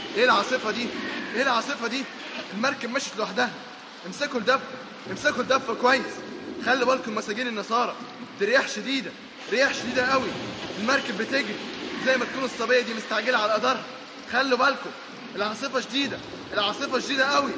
ايه العاصفة دي ايه العاصفة دي المركب مشت لوحدها امسكوا الدفة امسكوا الدفة كويس خلي بالكم مساجين النصارى دي رياح شديدة رياح شديدة قوي المركب بتجري زي ما تكون الصبية دي مستعجلة على قدرها خلوا بالكم العاصفة شديدة العاصفة شديدة قوي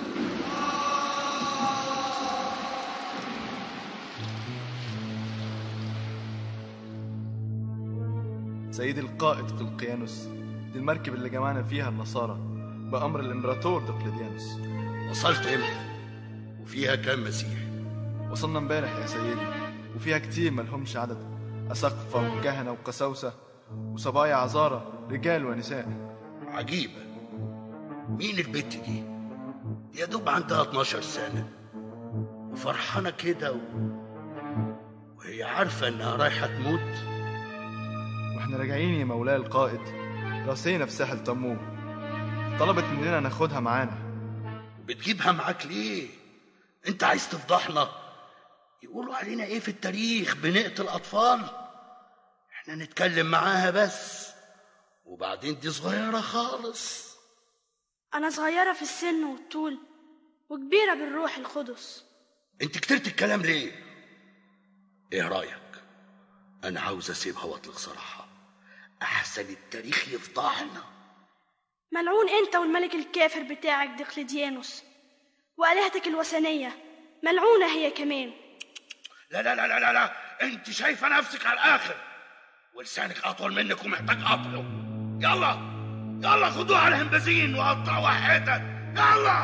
سيدي القائد قلقيانوس دي المركب اللي جمعنا فيها النصارى بأمر الإمبراطور دقلديانوس وصلت امتى وفيها كام مسيحي وصلنا امبارح يا سيدي وفيها كتير ملهمش عدد أساقفة وكهنة وقساوسة وصبايا عذارى رجال ونساء عجيبة مين البت دي يا دوب عندها 12 سنة وفرحانة كده و... وهي عارفة انها رايحة تموت واحنا راجعين يا مولاي القائد راسينا في ساحل طموح طلبت مننا ناخدها معانا بتجيبها معاك ليه انت عايز تفضحنا يقولوا علينا ايه في التاريخ بنقتل اطفال احنا نتكلم معاها بس وبعدين دي صغيرة خالص أنا صغيرة في السن والطول وكبيرة بالروح القدس انت كترت الكلام ليه ايه رايك انا عاوز اسيبها واطلق سراحها احسن التاريخ يفضحنا ملعون أنت والملك الكافر بتاعك دقلديانوس وآلهتك الوثنية ملعونة هي كمان لا لا لا لا لا, لا. انت شايفه نفسك على الاخر ولسانك اطول منك ومحتاج قطعه يلا يلا خدوها على الهمبازين وقطعوا حتت يلا